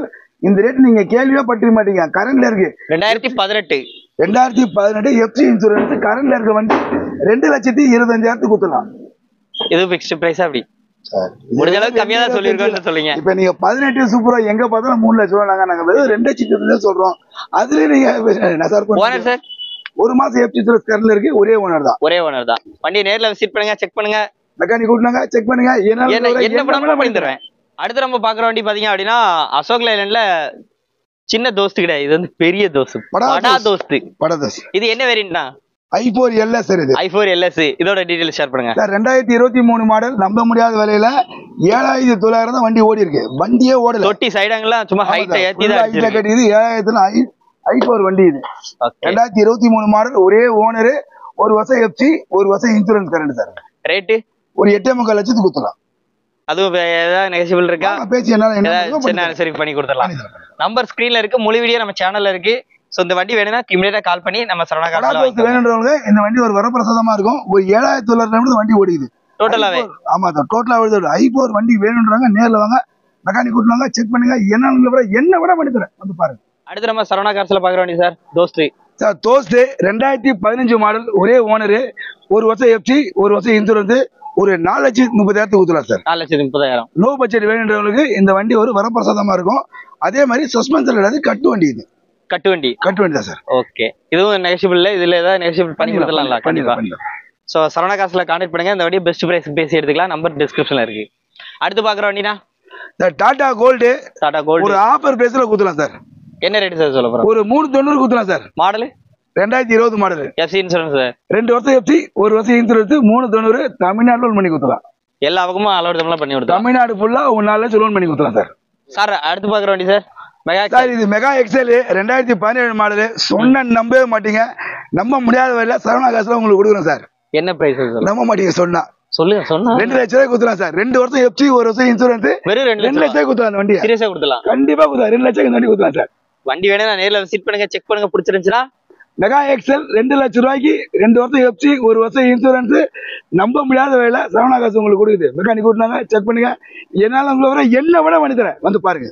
இந்த ரேட் நீங்க கேள்வியே பட்டிருக்க மாட்டீங்க கரண்ட்ல இருக்கு ரெண்டாயிரத்தி பதினெட்டு ரெண்டாயிரத்தி பதினெட்டு எஃப்சி இன்சூரன்ஸ் கரண்ட்ல இருக்க வண்டி ரெண்டு லட்சத்தி இருபத்தஞ்சாயிரத்துக்கு கொடுத்துலாம் இது ஃபிக்ஸ்டு பிரைஸ் அப்படி முடிஞ்ச அளவுக்கு கம்மியா தான் சொல்லியிருக்கோம்னு சொல்லுங்க இப்ப நீங்க பதினெட்டு சூப்பரா எங்க பார்த்தாலும் மூணு லட்சம் ரூபா நாங்க நாங்க வெறும் ரெண்டு லட்சத்தி இருபது சொல்றோம் அதுலயே நீங்க என்ன சார் ஓனர் பண்ணுங்க? சார் ஒரு மாசம் எஃப்சி இன்சூரன்ஸ் கரண்ட்ல இருக்கு ஒரே ஓனர் தான் ஒரே ஓனர் தான் வண்டியை நேர்ல விசிட் பண்ணுங்க செக் பண்ணுங்க மெக்கானிக் கூட்டினாங்க செக் பண்ணுங்க என்ன என்ன என்ன பண்ணாலும் பண்ணி தருவேன் அடுத்து நம்ம பாக்குற வண்டி பாத்தீங்க அப்படின்னா அசோக் லைலண்ட்ல சின்ன தோஸ்து கிடையாது இது வந்து பெரிய தோஸ்து படா படா தோஸ்து படதஸ் இது என்ன வேரியன்ட்னா ஐ போர் எல்எஸ் சார் இது ஐ ஃபோர் எல்எஸ் இதோட டீடைல் ஷேர் பண்ணுங்க சார் ரெண்டாயிரத்தி இருபத்தி மூணு மாடல் நம்ப முடியாத விலையில ஏழாயிரத்தி தொள்ளாயிரம் தான் வண்டி ஓடி இருக்கு வண்டியே ஓடல தொட்டி சைடாங்கெல்லாம் சும்மா ஹைட்டை ஏத்தி தான் ஹைட்ல அடிச்சிருக்கு கட்டியது ஏழாயிரத்துல ஐ ஐ போர் வண்டி இது Okay. ரெண்டாயிரத்தி இருபத்தி மூணு மாடல் ஒரே ஓனரு ஒரு வருஷம் எஃப்சி ஒரு வருஷம் இன்சூரன்ஸ் கரண்ட் சார் ரேட்டு ஒரு எட்டே முக்கால் லட்சத்துக்கு குத்தலாம் அதுவும் வே- ஏதாவது நெகசிபிள் இருக்கா வாங்க, பேசி என்னால என்ன ஏதாவது முடியுமோ சின்ன பண்ணி சரி பண்ணி கொடுத்துடலாம் பண்ணி தரேன். நம்பர் ஸ்கிரீன்ல இருக்கு முழு வீடியோ நம்ம சேனல்ல இருக்கு சோ இந்த வண்டி வேணும்னா இமிடியேட்டா கால் பண்ணி நம்ம சரவணா படா காசுல தோஸ்து வேணுன்றவங்க இந்த வண்டி ஒரு வரப்பிரசாதமா இருக்கும் ஒரு ஏழாயிரத்தி தொள்ளாயிரம் நிமிடம் வண்டி ஓடிக்குது டோட்டலாவே I4 ஆமா சார் டோட்டலா வருது ஐ போர் வண்டி வேணுன்றாங்க நேர்ல வாங்க மெக்கானிக் கூட்டுவாங்க செக் பண்ணுங்க என்ன விட என்ன விட பண்ணி தரேன் வந்து பாருங்க அடுத்து நம்ம சரவணா காசுல பாக்குற வண்டி சார் தோஸ்து சார் தோஸ்து ரெண்டாயிரத்தி பதினஞ்சு மாடல் ஒரே ஓனரு ஒரு வருஷம் எஃப்சி ஒரு வருஷம் இன்சூரன்ஸ் ஒரு நாலு லட்சத்தி முப்பதாயிரத்துக்கு ஊத்தலாம் சார் நாலு லட்சத்தி முப்பதாயிரம் லோ பட்ஜெட் வேணுன்றவங்களுக்கு இந்த வண்டி ஒரு வரப்பிரசாதமா இருக்கும் அதே மாதிரி சஸ்பென்சர் கிடையாது கட்டு வண்டி இது கட்டு வண்டி கட்டு வண்டி தான் சார் ஓகே இதுவும் நெகசிபிள் இதுல ஏதாவது நெகசிபிள் பண்ணி கொடுத்துடலாம்ல கண்டிப்பா பண்ணிடலாம் ஸோ சரவணா காசுல கான்டாக்ட் பண்ணுங்க இந்த வண்டியை பெஸ்ட் பிரைஸ் பேசி எடுத்துக்கலாம் நம்பர் டிஸ்கிரிப்ஷன்ல இருக்கு அடுத்து பாக்குற வண்டினா சார் டாடா கோல்டு டாடா ஒரு கோல்டு ஆஃபர் பேஸ்ல குத்தலாம் சார் என்ன ரேட் சார் சொல்ல போறோம் ஒரு மூணு தொண்ணூறு குத்தலாம் சார் மாடல் ரெண்டாயிரத்தி இருபது மாடல் எஃப்சி இன்சூரன்ஸ் சார் ரெண்டு வருஷம் எஃப்சி ஒரு வருஷம் இன்சூரன்ஸ் மூணு தொண்ணூறு தமிழ்நாடு லோன் பண்ணி கொடுத்துலாம் எல்லா பக்கமும் அலோட் தமிழ்லாம் பண்ணி கொடுத்தோம் தமிழ்நாடு ஃபுல்லா ஒரு நாலு லட்சம் லோன் பண்ணி கொடுத்துலாம் சார் சார் அடுத்து பாக்குற வண்டி சார் மெகா சார் இது மெகா எக்ஸல் ரெண்டாயிரத்தி பதினேழு மாடல் சொன்ன நம்பவே மாட்டீங்க நம்ப முடியாத வரையில சரவணா காசுல உங்களுக்கு கொடுக்குறோம் சார் என்ன பிரைஸ் சொல்லுங்க நம்ப மாட்டீங்க சொன்னா சொல்லுங்க சொன்னா ரெண்டு லட்ச ரூபாய் குத்துலாம் சார் ரெண்டு வருஷம் எஃப்சி ஒரு வருஷம் இன்சூரன்ஸ் வெறும் ரெண்டு ரெண்டு லட்சம் லட்சம் குத்துலாம் அந்த வண்டியை சீரியஸா கொடுத்துலாம் கண்டிப்பா குத்துலாம் ரெண்டு லட்சம் இந்த வண்டி குத்துலாம் சார் வண்டி வேணா நான் நேர்ல விசிட் பண்ணுங்க செக் பண்ணுங்க பிடிச்சிருந்துச்சுன்னா மெகா எக்ஸல் ரெண்டு லட்சம் ரூபாய்க்கு ரெண்டு வருஷம் எஃப்சி ஒரு வருஷம் இன்சூரன்ஸ் நம்ப முடியாத வேலை சரவணா காசு உங்களுக்கு கொடுக்குது மெக்கானிக் கூட்டினாங்க செக் பண்ணுங்க என்னால உங்களை வர என்ன விட பண்ணி தரேன் வந்து பாருங்க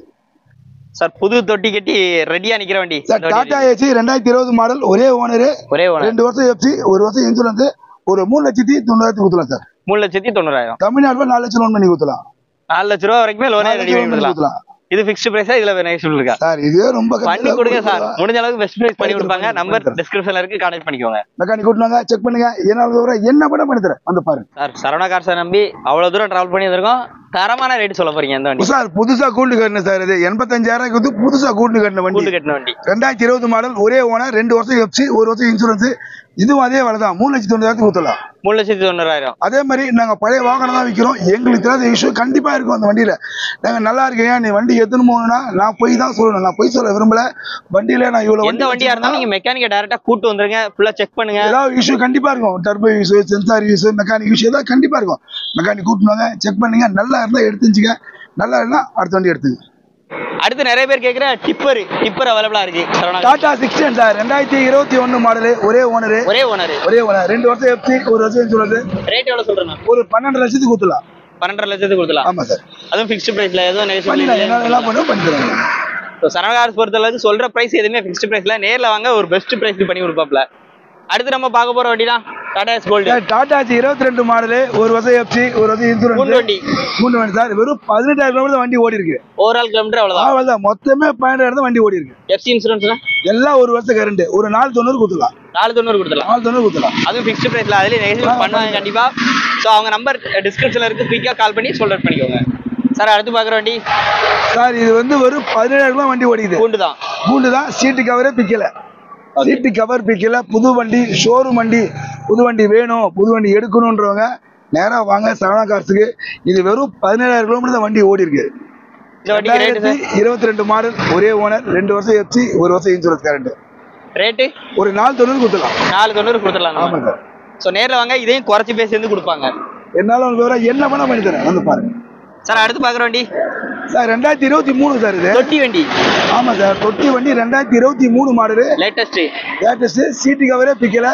சார் புது தொட்டி கட்டி ரெடியா நிக்கிற வண்டி சார் இந்த வண்டி டாடா ஏசி ரெண்டாயிரத்தி இருபது மாடல் ஒரே ஓனரு ஒரே ஓனர் ரெண்டு வருஷம் எஃப்சி ஒரு வருஷம் இன்சூரன்ஸ் ஒரு மூணு லட்சத்தி தொண்ணூறாயிரத்துக்கு கொடுத்துலாம் சார் மூணு லட்சத்தி தொண்ணூறாயிரம் தமிழ்நாட்டுல நாலு லட்சம் லோன் பண்ணி கொடுத்துலாம் நாலு லட்ச ரூபா வரைக்குமே லோனே நாலு ரெடி லட்சம் பண்ணி loan பண்ணி கொடுக்கலாம் கொடுத்துலாம் இது ஃபிக்ஸ்ட் பிரைஸா இதுல நெகசிபிள் இருக்கா சார் இது ரொம்ப பண்ணி கொடுங்க சார் முடிஞ்ச அளவுக்கு பெஸ்ட் பிரைஸ் பண்ணி பண்ணி கொடுப்பாங்க கொடுங்க, நம்பர் பண்ணி டிஸ்கிரிப்ஷன்ல இருக்கு கான்டாக்ட் பண்ணிக்கோங்க மெக்கானிக் கூட்டினாங்க செக் பண்ணுங்க என்னால வர என்ன விட பண்ணி தரேன் வந்து பாருங்க சார் சரவணா கார்ஸை நம்பி அவ்வளவு தூரம் டிராவல் பண்ணி வந்திருக்கோம் தரமான ரேட் சொல்ல போறீங்க இந்த வண்டி சார் புதுசா கூண்டு கட்டணும் சார் இது எண்பத்தஞ்சாயிரம் வந்து புதுசா கூண்டு கட்டின கூண்டு வண்டி கட்டின வண்டி ரெண்டாயிரத்தி இருபது மாடல் ஒரே ஓனர் ரெண்டு வருஷம் எஃப்சி ஒரு வருஷம் இன்சூரன்ஸ் இதுவும் அதே வேலை தான் மூணு லட்சத்தி தொண்ணூறாயிரத்துக்கு கொடுத்துடலாம் மூணு லட்சத்தி தொண்ணூறாயிரம் அதே மாதிரி நாங்க பழைய வாகனம் தான் விற்கிறோம் எங்களுக்கு தெரியாத இஷ்யூ கண்டிப்பா இருக்கும் அந்த வண்டியில நாங்க நல்லா இருக்கீங்க நீ வண்டி எத்தனை போகணும்னா நான் போய் தான் சொல்லணும் நான் போய் சொல்ல விரும்பல வண்டியில நான் இவ்வளவு எந்த வண்டியா இருந்தாலும் நீங்க மெக்கானிக்க டைரக்டா கூட்டு வந்துருங்க ஃபுல்லா செக் பண்ணுங்க ஏதாவது இஷ்யூ கண்டிப்பா இருக்கும் turbo issue sensor issue mechanic issue ஏதாவது கண்டிப்பா இருக்கும் மெக்கானிக் கூட்டினாங்க செக் பண்ணுங்க நல்லா இருந்தா எடுத்துச்சுங்க நல்லா இருந்தா அடுத்த வண்டி எடுத்துங்க அடுத்து நிறைய பேர் கேக்குற டிப்பர் டிப்பர் அவைலபிளா இருக்கு சரவணா டாடா சிக்ஸ்டீன் சார் ரெண்டாயிரத்தி இருபத்தி ஒன்னு மாடலு ஒரே ஓனரு ஒரே ஓனர் ஒரே ஓனர் ரெண்டு வருஷம் எஃப்சி ஒரு வருஷம் இன்சூரன்ஸ் ரேட் எவ்வளவு சொல்றேன் ஒரு பன்னெண்டு லட்சத்துக்கு கொடுத்துலாம் பன்னெண்டரை லட்சத்துக்கு கொடுக்கலாம் ஆமா சார் அதுவும் ஃபிக்ஸ்ட் பிரைஸ்ல எதுவும் பண்ணிடலாம் என்ன எல்லாம் நெகசிபிள் பண்ணுவோம் பண்ணி தருவாங்க சரவணாஸ் பொறுத்த அளவுக்கு சொல்ற பிரைஸ் எதுவுமே ஃபிக்ஸ்ட் பிரைஸ்ல நேர்ல வாங்க ஒரு பெஸ்ட் பிரைஸ் பண்ணி கொடுப்பாப்ல அடுத்து நம்ம பார்க்க போற வண்டினா டாடா எஸ் கோல்டு சார் டாடாஜி இருபத்தி ரெண்டு மாடலு ஒரு வருஷம் எஃப்சி ஒரு வருஷம் இன்சூரன்ஸ் மூணு வண்டி மூணு வண்டி சார் வெறும் பதினெட்டாயிரம் கிலோமீட்டர் வண்டி ஓடி இருக்கு ஓவரால் கிலோமீட்டர் அவ்வளவுதான் அவ்வளவுதான் மொத்தமே பன்னெண்டாயிரம் தான் வண்டி ஓடி இருக்கு எஃப்சி இன்சூரன்ஸ்னா எல்லாம் ஒரு வருஷம் கரண்ட் ஒரு நாலு தொண்ணூறு கொடுத்துலாம் நாலு தொண்ணூறு கொடுத்துடலாம் நாலு தொண்ணூறு கொடுத்துலாம் அதுவும் ஃபிக்ஸ்ட் பிரைஸ்ல அதுலயே நெகசிபிள் பண்ணுவாங்க கண்டிப்பா ஸோ அவங்க நம்பர் டிஸ்கிரிப்ஷன்ல இருக்கு குயிக்கா கால் பண்ணி சொல்றேட் பண்ணிக்கோங்க சார் அடுத்து பாக்குற வண்டி சார் இது வந்து வெறும் பதினேழாயிரம் ரூபாய் வண்டி ஓடிக்குது பூண்டு தான் பூண்டு தான் சீட்டு கவரே பிக்கல சீட்டு கவர் பிக்கல புது வண்டி ஷோரூம் வண்டி புது வண்டி வேணும் புது வண்டி எடுக்கணுன்றவங்க நேரா வாங்க சரவணா கார்ஸுக்கு இது வெறும் பதினேழாயிரம் கிலோமீட்டர் தான் வண்டி ஓடி இருக்கு இந்த வண்டிக்கு ரேட்டு சார் இருபத்தி ரெண்டு மாடல் ஒரே ஓனர் ரெண்டு வருஷம் எஃப்சி ஒரு வருஷம் இன்சூரன்ஸ் கரண்ட் ரேட்டு ஒரு நாலு தொண்ணூறு கொடுத்துலாம் நாலு தொண்ணூறு கொடுத்துடலாம் ஆமாம் சார் ஸோ நேர்ல வாங்க இதையும் குறைச்சி பேசி வந்து கொடுப்பாங்க என்னால உங்களுக்கு வேற என்ன வேணா பண்ணி தரேன் வந்து பாருங்க சார் அடுத்து பாக்குற வண்டி சார் ரெண்டாயிரத்தி இருபத்தி மூணு சார் இது தொட்டி வண்டி ஆமா சார் தொட்டி வண்டி ரெண்டாயிரத்தி இருபத்தி மூணு மாடலு லேட்டஸ்ட் லேட்டஸ்ட் சீட்டு கவரே பிக்கல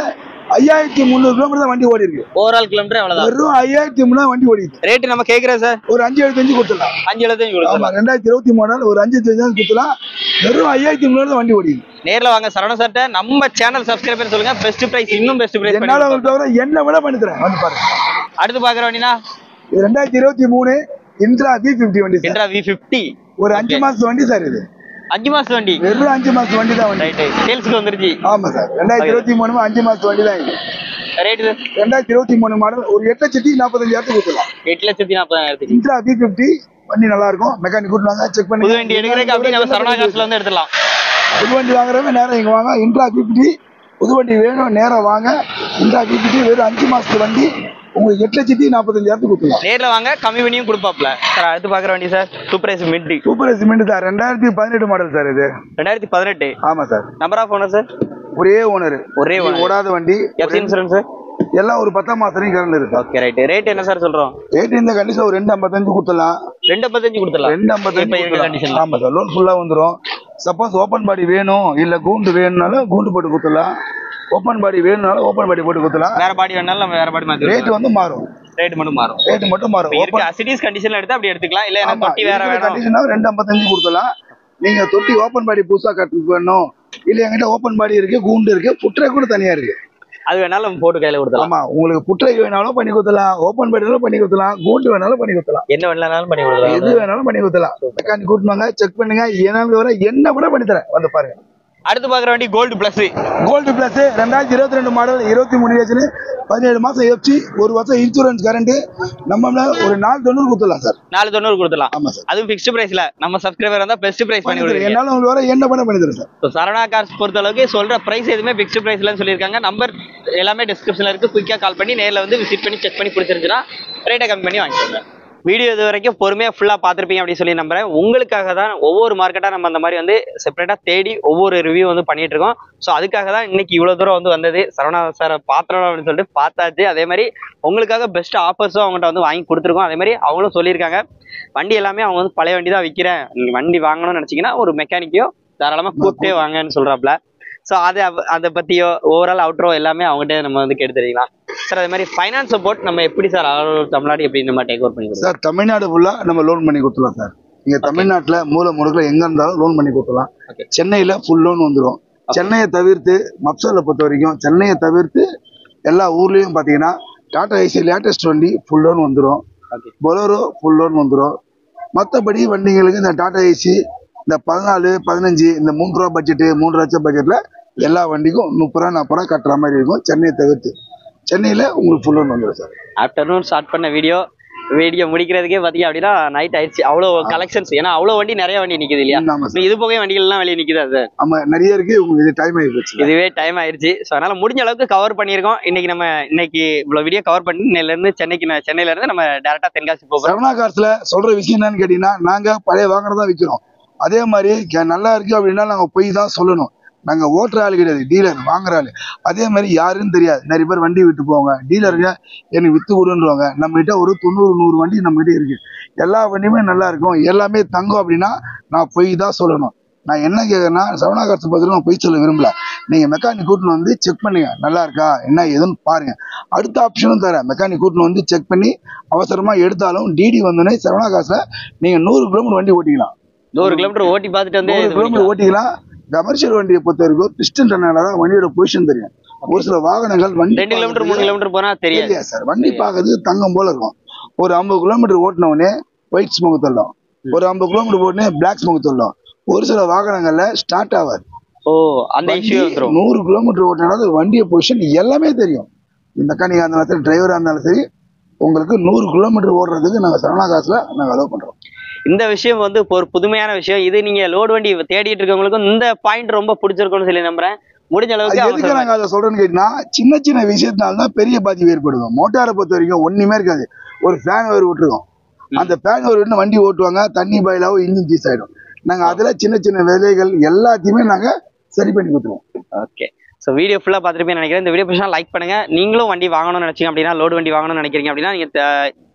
ஐயாயிரத்தி முந்நூறு கிலோமீட்டர் தான் வண்டி ஓடி இருக்கு ஓவரால் கிலோமீட்டர் அவ்வளவுதான் வெறும் ஐயாயிரத்தி முந்நூறு வண்டி ஓடிது ரேட் நம்ம கேக்குறோம் சார் ஒரு அஞ்சு எழுபத்தஞ்சு கொடுத்துடலாம் அஞ்சு எழுபத்தஞ்சு ஆமா கொடுக்கலாம் ரெண்டாயிரத்தி இருபத்தி மூணு ஒரு அஞ்சு எழுபத்தஞ்சு கொடுத்துலாம் வெறும் ஐயாயிரத்தி முந்நூறு தான் வண்டி ஓடிது நேர்ல வாங்க சரவண சார்ட்ட நம்ம சேனல் சப்ஸ்கிரைப் பண்ணி சொல்லுங்க பெஸ்ட் பிரைஸ் இன்னும் பெஸ்ட் பிரைஸ் என்னால உங்களுக்கு தவிர என்ன விட பண்ணி தரேன் வந்து பாருங்க அடுத்து பாக்குற வண்டினா இது ரெண்டாயிரத்தி இருபத்தி மூணு இன்ட்ரா வி பிப்டி வண்டி சார் இன்ட்ரா வி பிப்டி ஒரு அஞ்சு மாசத்து வண்டி சார் இது அஞ்சு மாசம் வண்டி வெறும் அஞ்சு மாசத்து வண்டி தான் வண்டி ரைட் சேல்ஸ்க்கு வந்துருச்சு ஆமா சார் ரெண்டாயிரத்தி இருபத்தி மூணு அஞ்சு மாசத்து வண்டி தான் இது ரேட் ரெண்டாயிரத்தி இருபத்தி மூணு மாடல் ஒரு எட்டு லட்சத்தி நாற்பத்தஞ்சாயிரத்துக்கு கொடுத்துடலாம் எட்டு லட்சத்தி நாற்பதாயிரத்துக்கு இன்ட்ரா வி பிப்டி வண்டி நல்லா இருக்கும் மெக்கானிக் கூட்டுவாங்க செக் பண்ணி புது வண்டி எடுக்கிறதுக்கு அப்படி நம்ம சரவணா காசுல வந்து எடுத்துடலாம் புது வண்டி வாங்குறவங்க நேரம் இங்க வாங்க இன்ட்ரா பிப்டி புது வண்டி வேணும் நேரம் வாங்க இன்ட்ரா பிப்டி வெறும் அஞ்சு மாசத்து வண்டி உங்களுக்கு எட்டு லட்சத்தி நாற்பத்தஞ்சாயிரத்துக்கு கொடுத்துடலாம் நேர்ல வாங்க கம்மி பண்ணியும் கொடுப்பாப்ல சார் அடுத்து பாக்குற வண்டி சார் சூப்பர் எஸ் மிட்ரி சூப்பர் சிமெண்ட் சார் ரெண்டாயிரத்தி பதினெட்டு மாடல் சார் இது ரெண்டாயிரத்தி பதினெட்டு ஆமா sir number of owner sir ஒரே ஓனர் ஒரே owner. ஓடாத வண்டி எஃப்சி இன்சூரன்ஸ் சார் எல்லாம் ஒரு பத்தாம் மாசம் வரைக்கும் கரண்ட் இருக்கு ஓகே ரைட் ரேட் என்ன சார் சொல்றோம் ரேட் இந்த கண்டிஷன் ஒரு ரெண்டு ஐம்பத்தஞ்சு கொடுத்துடலாம் ரெண்டு பத்தஞ்சு கொடுத்துடலாம் ரெண்டு இப்ப ஐம்பத்தஞ்சு இருக்க கொடுத்துடலாம். கண்டிஷன் ஆமா சார் லோன் ஃபுல்லா வந்துரும் சப்போஸ் ஓப்பன் பாடி வேணும் இல்ல கூண்டு வேணும்னாலும் கூண்டு போட்டு கொடுத்துடலாம் ஓப்பன் பாடி வேணும்னாலும் ஓப்பன் பாடி போட்டு கொடுத்துடலாம் வேற பாடி வேணாலும் நம்ம வேற பாடி மாத்தி ரேட் வந்து மாறும் ரேட் மட்டும் மாறும் ரேட் மட்டும் மாறும் இப்ப இருக்க ஓப்பன் அசிடிஸ் கண்டிஷன்ல எடுத்து அப்படி எடுத்துக்கலாம் இல்ல எனக்கு தொட்டி வேற வேணும் கண்டிஷனா ரெண்டு ஐம்பத்தஞ்சு கொடுத்துடலாம் நீங்க தொட்டி ஓப்பன் பாடி புதுசா கட்டு வேணும் இல்ல என்கிட்ட ஓப்பன் பாடி இருக்கு கூண்டு இருக்கு புற்றை கூட தனியா இருக்கு அது வேணாலும் நம்ம போட்டு கையில கொடுத்துலாம் ஆமா உங்களுக்கு புற்றை வேணாலும் பண்ணி கொடுத்தலாம் ஓப்பன் பாடினாலும் பண்ணி கொடுத்தலாம் கூண்டு வேணாலும் பண்ணி கொடுத்தலாம் என்ன வேணாலும் பண்ணி கொடுக்கலாம் எது வேணாலும் பண்ணி கொடுத்தலாம் மெக்கானிக் கூட்டினாங்க செக் பண்ணுங்க ஏனாலும் வர என்ன கூட பண்ணி தரேன் வந்து பாருங்க அடுத்து பாக்குற வண்டி கோல்டு பிளஸ் கோல்டு பிளஸ் ரெண்டாயிரத்தி இருபத்தி ரெண்டு மாடல் இருபத்தி மூணு ஏஜ்னு பதினேழு மாசம் எஃப்சி ஒரு வருஷம் இன்சூரன்ஸ் கரண்ட் நம்ம ஒரு நாலு தொண்ணூறு கொடுத்துடலாம் சார் நாலு தொண்ணூறு கொடுத்துலாம் ஆமா சார் அதுவும் ஃபிக்ஸ்ட் பிரைஸ்ல நம்ம சப்ஸ்கிரைபர் இருந்தா பெஸ்ட் பிரைஸ் பண்ணி கொடுக்குறீங்க என்னால உங்களுக்கு வர என்ன பண்ண பண்ணி தரேன் சார் ஸோ சரணா கார்ஸ் பொறுத்த அளவுக்கு சொல்ற பிரைஸ் எதுவுமே ஃபிக்ஸ்ட் பிரைஸ்லன்னு சொல்லியிருக்காங்க நம்பர் எல்லாமே டிஸ்கிரிப்ஷன்ல இருக்கு குயிக்கா கால் பண்ணி நேர்ல வந்து விசிட் பண்ணி செக் பண்ணி பிடிச்சிருந்துச்சுன்னா ரேட்டை கம்மி பண்ணி வாங்கிக்கோங்க வீடியோ இது வரைக்கும் பொறுமையாக ஃபுல்லாக பார்த்துருப்பீங்க அப்படின்னு சொல்லி நம்புறேன் உங்களுக்காக தான் ஒவ்வொரு மார்க்கெட்டாக நம்ம அந்த மாதிரி வந்து செப்பரேட்டாக தேடி ஒவ்வொரு ரிவ்யூ வந்து பண்ணிட்டு இருக்கோம் ஸோ அதுக்காக தான் இன்னைக்கு இவ்வளோ தூரம் வந்து வந்தது சரவணா சாரை பாத்திரம் அப்படின்னு சொல்லிட்டு பார்த்தாச்சு அதே மாதிரி உங்களுக்காக பெஸ்ட் ஆஃபர்ஸும் அவங்கள்ட்ட வந்து வாங்கி கொடுத்துருக்கோம் அதே மாதிரி அவங்களும் சொல்லியிருக்காங்க வண்டி எல்லாமே அவங்க வந்து பழைய வண்டி தான் விற்கிறேன் நீங்கள் வண்டி வாங்கணும்னு நினச்சிங்கன்னா ஒரு மெக்கானிக்கையோ தாராளமாக கூப்பிட்டே வாங்கன்னு சொல்கிறாப்புல ஸோ அதை அதை பற்றியோ ஓவரால் அவுட்ரோ எல்லாமே அவங்ககிட்ட நம்ம வந்து கேட்டு தெரிஞ்சுக்கலாம் சார் அதே மாதிரி ஃபைனான்ஸ் சப்போர்ட் நம்ம எப்படி சார் ஆல் ஓவர் தமிழ்நாடு எப்படி நம்ம டேக் ஓவர் பண்ணி கொடுக்கலாம் சார் தமிழ்நாடு ஃபுல்லா நம்ம லோன் பண்ணி கொடுத்துலாம் சார் நீங்க தமிழ்நாட்டுல மூல முடுக்கில் எங்க இருந்தாலும் லோன் பண்ணி கொடுத்துலாம் Okay. சென்னையில ஃபுல் லோன் வந்துடும் சென்னையை தவிர்த்து மப்சாலை பொறுத்த வரைக்கும் சென்னையை தவிர்த்து எல்லா ஊர்லயும் பாத்தீங்கன்னா டாடா ஐசி லேட்டஸ்ட் வண்டி ஃபுல் லோன் வந்துடும் Okay. பொலோரோ ஃபுல் லோன் வந்துடும் மற்றபடி வண்டிங்களுக்கு இந்த டாடா ஏசி இந்த பதினாலு பதினஞ்சு இந்த மூன்று ரூபா பட்ஜெட்டு மூன்று லட்சம் பட்ஜெட்ல எல்லா வண்டிக்கும் முப்பது ரூபா நாற்பது ரூபா கட்டுற மாதிரி இருக்கும் சென்னையை தவிர்த்து சென்னையில உங்களுக்கு ஃபுல் லோன் வந்துடும் சார் ஆஃப்டர்நூன் ஸ்டார்ட் பண்ண வீடியோ வீடியோ முடிக்கிறதுக்கே பார்த்தீங்க அப்படின்னா நைட் ஆயிடுச்சு அவ்வளோ கலெக்ஷன்ஸ் ஏன்னா அவ்வளோ வண்டி நிறைய வண்டி நிக்குது இல்லையா ஆமா சார் இப்ப இது போக வண்டிகள்லாம் வெளியே நிக்குதா சார் ஆமா நிறைய இருக்கு உங்களுக்கு இது டைம் ஆகி போச்சு இதுவே டைம் ஆயிருச்சு ஸோ அதனால முடிஞ்ச அளவுக்கு கவர் பண்ணியிருக்கோம் இன்னைக்கு நம்ம இன்னைக்கு இவ்வளோ வீடியோ கவர் பண்ணி இன்னையில இருந்து சென்னைக்கு ந- சென்னையில இருந்து நம்ம டேரக்டா தென்காசி போகிறோம் சரவணா கார்ஸ்ல சொல்ற விஷயம் என்னன்னு கேட்டீங்கன்னா நாங்க பழைய வாங்குறதா விற்கிறோம் அதே மாதிரி கே- நல்லா இருக்கு அப்படின்னா நாங்க போய் தான் சொல்லணும் நாங்க ஓட்டுற ஆள் கிடையாது டீலர் வாங்குற ஆளு அதே மாதிரி யாருன்னு தெரியாது நிறைய பேர் வண்டி விட்டு போவாங்க டீலருங்க எனக்கு வித்து கொடுன்றுவாங்க நம்ம கிட்ட ஒரு தொண்ணூறு நூறு வண்டி நம்ம கிட்ட இருக்கு எல்லா வண்டியுமே நல்லா இருக்கும் எல்லாமே தங்கம் அப்படின்னா நான் போய் தான் சொல்லணும் நான் என்ன கேட்கறேன்னா சரவணா கார்ஸ் பத்தி நான் போய் சொல்ல விரும்பல நீங்க மெக்கானிக் கூட்டின்னு வந்து செக் பண்ணுங்க நல்லா இருக்கா என்ன ஏதுன்னு பாருங்க அடுத்த ஆப்ஷனும் தரேன் மெக்கானிக் கூட்டின்னு வந்து செக் பண்ணி அவசரமா எடுத்தாலும் டிடி வந்தோடனே சரவணா காசுல நீங்க நூறு கிலோமீட்டர் வண்டி ஓட்டிக்கலாம் நூறு கிலோமீட்டர் ஓட்டி பார்த்துட்டு வந்து நூறு இது கிலோமீட்டர் ஓட்டிக்கலாம் கமர்ஷியல் வண்டியை பொறுத்த வரைக்கும் பிஸ்டன் தான் வண்டியோட பொசிஷன் தெரியும் ஒரு சில வாகனங்கள் வண்டி ரெண்டு கிலோமீட்டர் மூணு கிலோமீட்டர் போனா தெரியாது தெரியாது சார் வண்டி பார்க்கறது தங்கம் போல இருக்கும் ஒரு ஐம்பது கிலோமீட்டர் ஓட்டின உடனே ஒயிட் ஸ்மோக் தள்ளும் ஒரு ஐம்பது கிலோமீட்டர் ஓட்டினே பிளாக் ஸ்மோக் தள்ளும் ஒரு சில வாகனங்கள்ல ஸ்டார்ட் ஆகாது ஓ அந்த இஷ்யூ வண்டி வந்துரும் நூறு கிலோமீட்டர் ஓட்டினாலும் வண்டியை பொசிஷன் எல்லாமே தெரியும் இந்த மெக்கானிக்கா இருந்தாலும் சரி டிரைவரா இருந்தாலும் சரி உங்களுக்கு நூறு கிலோமீட்டர் ஓடுறதுக்கு நாங்க சரணா காசுல நாங்க அலோவ் பண்றோம் இந்த விஷயம் வந்து இப்போ ஒரு புதுமையான விஷயம் இது நீங்க லோடு வண்டி தேடிட்டு இருக்கவங்களுக்கும் இந்த பாயிண்ட் ரொம்ப பிடிச்சிருக்கும்னு சொல்லி நம்புறேன் முடிஞ்ச அது அளவுக்கு எதுக்கு அவங்க நாங்க அதை சொல்றேன்னு கேட்டீங்கன்னா சின்ன சின்ன விஷயத்தினால தான் பெரிய பாதிப்பு ஏற்படுது மோட்டாரை பொறுத்த வரைக்கும் ஒண்ணுமே இருக்காது ஒரு ஃபேன் ஒயர் விட்டுருக்கோம் அந்த ஃபேன் ஒயர் விட்டு வண்டி ஓட்டுவாங்க தண்ணி பாயிலாவும் இன்ஜின் கீஸ் ஆயிடும் நாங்க அதுல சின்ன சின்ன விலைகள் எல்லாத்தையுமே நாங்க சரி பண்ணி கொடுத்துருவோம் ஓகே ஸோ வீடியோ ஃபுல்லாக பார்த்துருப்பேன் நினைக்கிறேன் இந்த வீடியோ பிடிச்சா லைக் பண்ணுங்க நீங்களும் வண்டி வாங்கணும்னு நினைச்சீங்க அப்படின்னா லோடு வண்டி வாங்கணும்னு நினைக்கிறீங்க அப்படின்னா நீங்க த-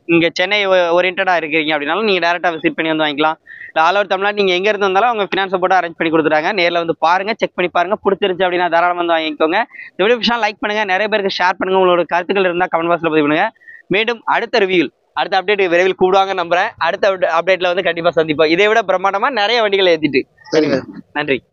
இங்க சென்னை ஓரியன்டா இருக்கிறீங்க அப்படின்னாலும் நீங்க டேரக்டா விசிட் பண்ணி வந்து வாங்கிக்கலாம் இல்லை ஆல் ஓவர் தமிழ்நாடு நீங்க எங்க இருந்து வந்தாலும் அவங்க ஃபினான்ஸ் சப்போர்ட் அரேஞ்ச் பண்ணி கொடுத்துறாங்க நேர்ல வந்து பாருங்க செக் பண்ணி பாருங்க பிடிச்சிருச்சு அப்படின்னா தாராளமா வந்து வாங்கிக்கோங்க இந்த வீடியோ பிடிச்சா லைக் பண்ணுங்க நிறைய பேருக்கு ஷேர் பண்ணுங்க உங்களோட கருத்துக்கள் இருந்தா கமெண்ட் பாக்ஸ்ல பதிவு பண்ணுங்க மீண்டும் அடுத்த ரிவ்யூ அடுத்த அப்டேட் விரைவில் கூடுவாங்க நம்புறேன் அடுத்த அப்டேட்ல வந்து கண்டிப்பா சந்திப்போம் இதை விட பிரம்மாண்டமா நிறைய வண்டிகள் ஏத்திட்டு நன்றி